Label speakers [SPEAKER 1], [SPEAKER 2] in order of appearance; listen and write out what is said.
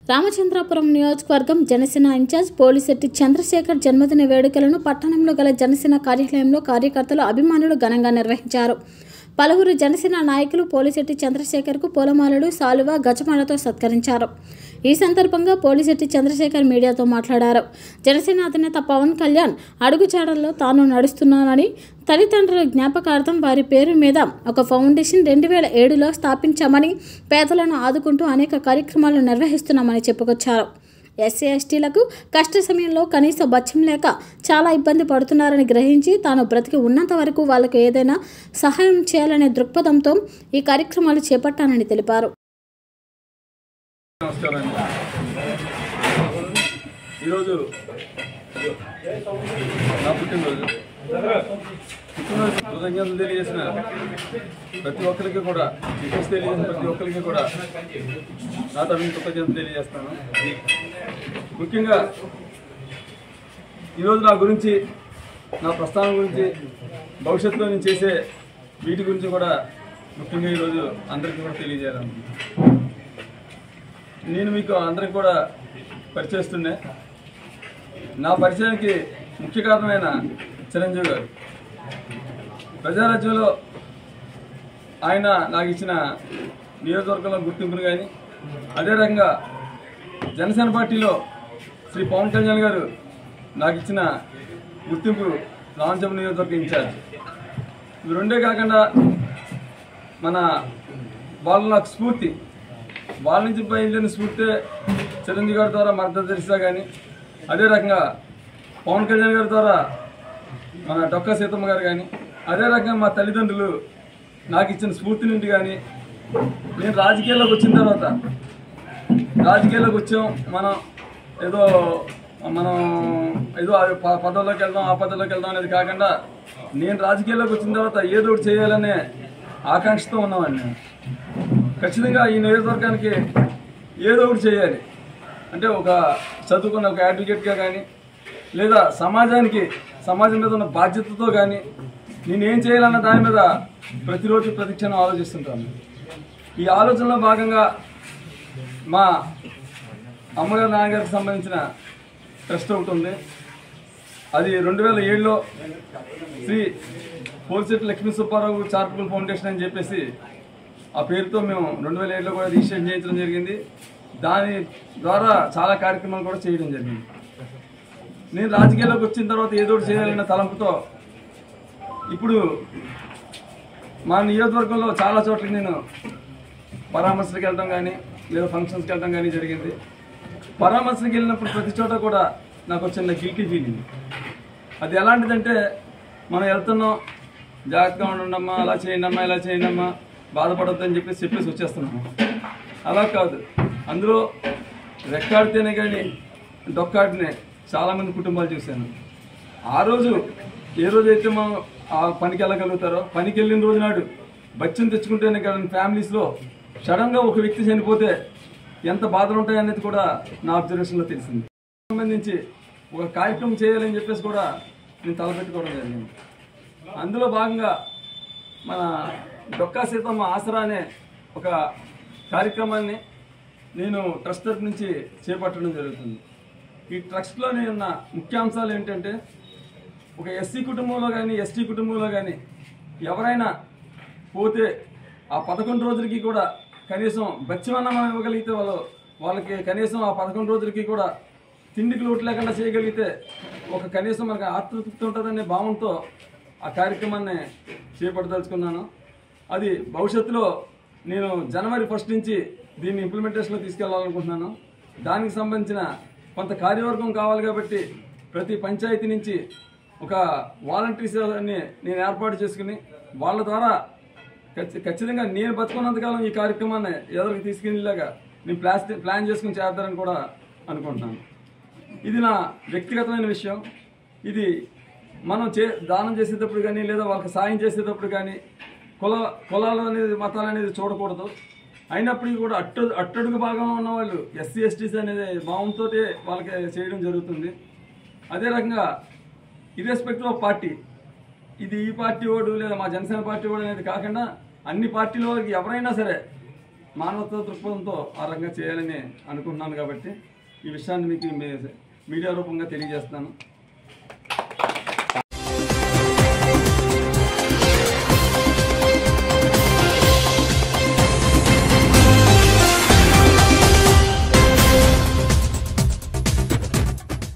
[SPEAKER 1] రామచంద్రాపురం నియోజకవర్గం జనసేన ఇన్ఛార్జ్ పోలిశెట్టి చంద్రశేఖర్ జన్మదిన వేడుకలను పట్టణంలో గల జనసేన కార్యాలయంలో కార్యకర్తలు అభిమానులు ఘనంగా నిర్వహించారు పలువురు జనసేన నాయకులు పోలిశెట్టి చంద్రశేఖర్కు పూలమాలలు సాలువ గజమాలతో సత్కరించారు ఈ సందర్భంగా పోలిశెట్టి చంద్రశేఖర్ మీడియాతో మాట్లాడారు జనసేన అధినేత పవన్ కళ్యాణ్ అడుగుజాడల్లో తాను నడుస్తున్నానని తల్లిదండ్రుల జ్ఞాపకార్థం వారి పేరు మీద ఒక ఫౌండేషన్ రెండు వేల ఏడులో స్థాపించామని పేదలను ఆదుకుంటూ అనేక కార్యక్రమాలు నిర్వహిస్తున్నామని చెప్పుకొచ్చారు ఎస్సీ ఎస్టీలకు కష్ట సమయంలో కనీస బత్యం లేక చాలా ఇబ్బంది పడుతున్నారని గ్రహించి తాను బ్రతికి ఉన్నంత వరకు వాళ్లకు ఏదైనా సహాయం చేయాలనే దృక్పథంతో ఈ కార్యక్రమాలు చేపట్టానని తెలిపారు
[SPEAKER 2] నమస్కారం అండి ఈరోజు నా పుట్టినరోజు పుట్టినరోజు కృతజ్ఞతలు తెలియజేసిన ప్రతి ఒక్కరికి కూడా రిక్వెస్ట్ తెలియజేసిన ప్రతి ఒక్కరికి కూడా నా తరఫున కృతజ్ఞతలు తెలియజేస్తాను ముఖ్యంగా ఈరోజు నా గురించి నా ప్రస్థానం గురించి భవిష్యత్తులో నేను చేసే వీటి గురించి కూడా ముఖ్యంగా ఈరోజు అందరికీ కూడా తెలియజేయాలనుకుంటున్నాను నేను మీకు అందరికి కూడా పరిచయిస్తుండే నా పరిచయానికి ముఖ్య కారణమైన చిరంజీవి గారు ప్రజారాజ్యంలో ఆయన నాకు ఇచ్చిన నియోజకవర్గంలో గుర్తింపును కానీ అదే రకంగా జనసేన పార్టీలో శ్రీ పవన్ కళ్యాణ్ గారు నాకు ఇచ్చిన గుర్తింపు రామచంద్ర నియోజకవర్గ ఇన్ఛార్జ్ ఇవి రెండే కాకుండా మన వాళ్ళ నాకు స్ఫూర్తి వాళ్ళ నుంచి బయలుదేరిన స్ఫూర్తి చిరంజీవి గారి ద్వారా మద్దతు తెలిసా కానీ అదే రకంగా పవన్ కళ్యాణ్ గారి ద్వారా మన డొక్కా సీతమ్మ గారు కానీ అదే రకంగా మా తల్లిదండ్రులు నాకు ఇచ్చిన స్ఫూర్తి నుండి కానీ నేను రాజకీయాల్లోకి వచ్చిన తర్వాత రాజకీయాల్లోకి వచ్చాం మనం ఏదో మనం ఏదో ఆ ప- పదవిలోకి వెళ్దాం ఆ పదవిలోకి వెళ్దాం అనేది కాకుండా నేను రాజకీయాల్లోకి వచ్చిన తర్వాత ఏదో ఒకటి చేయాలనే ఆకాంక్షతో ఉన్నామండి నేను ఖచ్చితంగా ఈ నియోజకవర్గానికి ఏదో ఒకటి చేయాలి అంటే ఒక చదువుకున్న ఒక అడ్వకేట్గా కానీ లేదా సమాజానికి సమాజం మీద ఉన్న బాధ్యతతో కానీ నేనేం చేయాలన్న దాని మీద ప్రతిరోజు ప్రతిక్షణం ఆలోచిస్తుంటాను ఈ ఆలోచనలో భాగంగా మా అమ్మగారు నాన్నగారికి సంబంధించిన ట్రస్ట్ ఒకటి ఉంది అది రెండు వేల ఏడులో శ్రీ పోలిశెట్టి లక్ష్మీ సుబ్బారావు చారిటబుల్ ఫౌండేషన్ అని చెప్పేసి ఆ పేరుతో మేము రెండు వేల ఏడులో కూడా రిజిస్ట్రేషన్ చేయించడం జరిగింది దాని ద్వారా చాలా కార్యక్రమాలు కూడా చేయడం జరిగింది నేను రాజకీయాల్లోకి వచ్చిన తర్వాత ఏదో ఒకటి చేయాలన్న తలంపుతో ఇప్పుడు మా నియోజకవర్గంలో చాలా చోట్ల నేను పరామర్శలకు వెళ్ళడం కానీ లేదా ఫంక్షన్స్కి వెళ్ళడం కానీ జరిగింది పరామర్శలకు వెళ్ళినప్పుడు ప్రతి చోట కూడా నాకు ఒక చిన్న గిల్టీ ఫీలింగ్ అది ఎలాంటిదంటే మనం వెళ్తున్నాం జాగ్రత్తగా ఉండమ్మా అలా చేయండి అమ్మా ఇలా చేయండి అమ్మా బాధపడొద్దు అని చెప్పేసి చెప్పేసి వచ్చేస్తున్నాము అలా కాదు అందులో రెక్కాడితేనే కానీ డొక్కాడినే చాలామంది కుటుంబాలు చూశాను ఆ రోజు ఏ రోజైతే మనం ఆ పనికి వెళ్ళగలుగుతారో పనికి వెళ్ళిన రోజు నాడు బచ్చం తెచ్చుకుంటేనే కానీ ఫ్యామిలీస్లో సడన్గా ఒక వ్యక్తి చనిపోతే ఎంత బాధలు ఉంటాయనేది కూడా నా అబ్జర్వేషన్లో తెలిసింది సంబంధించి ఒక కార్యక్రమం చేయాలని చెప్పేసి కూడా నేను తలపెట్టుకోవడం జరిగింది అందులో భాగంగా మన డొక్కా సీతమ్మ ఆసరా అనే ఒక కార్యక్రమాన్ని నేను ట్రస్ట్ తరపు నుంచి చేపట్టడం జరుగుతుంది ఈ ట్రస్ట్లోనే ఉన్న ముఖ్యాంశాలు ఏంటంటే ఒక ఎస్సీ కుటుంబంలో కానీ ఎస్టీ కుటుంబంలో కానీ ఎవరైనా పోతే ఆ పదకొండు రోజులకి కూడా కనీసం బచ్చిమన్నం ఇవ్వగలిగితే వాళ్ళు వాళ్ళకి కనీసం ఆ పదకొండు రోజులకి కూడా తిండికి లోటు లేకుండా చేయగలిగితే ఒక కనీసం మనకు ఆతృప్తి ఉంటుందనే భావంతో ఆ కార్యక్రమాన్ని చేపట్టదలుచుకున్నాను అది భవిష్యత్తులో నేను జనవరి ఫస్ట్ నుంచి దీన్ని ఇంప్లిమెంటేషన్లో తీసుకెళ్లాలనుకుంటున్నాను దానికి సంబంధించిన కొంత కార్యవర్గం కావాలి కాబట్టి ప్రతి పంచాయతీ నుంచి ఒక వాలంటీర్స్ ని నేను ఏర్పాటు చేసుకుని వాళ్ళ ద్వారా ఖచ్చి- ఖచ్చితంగా నేను బతుకున్నంతకాలం ఈ కార్యక్రమాన్ని ఎదురుకు తీసుకెళ్ళేలాగా నేను ప్లాస్ ప్లాన్ చేసుకుని చేద్దారని కూడా అనుకుంటున్నాను ఇది నా వ్యక్తిగతమైన విషయం ఇది మనం చే దానం చేసేటప్పుడు కానీ లేదా వాళ్ళకి సాయం చేసేటప్పుడు కానీ కుల కులాలు అనేది మతాలు అనేది చూడకూడదు అయినప్పటికీ కూడా అట్టు అట్టడుగు భాగంలో ఉన్న వాళ్ళు ఎస్సీ ఎస్టీస్ అనేది భావంతో వాళ్ళకి చేయడం జరుగుతుంది అదే రకంగా ఇర్రెస్పెక్టివ్ ఆఫ్ పార్టీ ఇది ఈ పార్టీ వాడు లేదా మా జనసేన పార్టీ వాడు అనేది కాకుండా అన్ని పార్టీల వాళ్ళకి ఎవరైనా సరే మానవతా దృక్పథంతో ఆ రంగా చేయాలని అనుకుంటున్నాను కాబట్టి ఈ విషయాన్ని మీకు మీ- మీడియా రూపంగా తెలియజేస్తున్నాను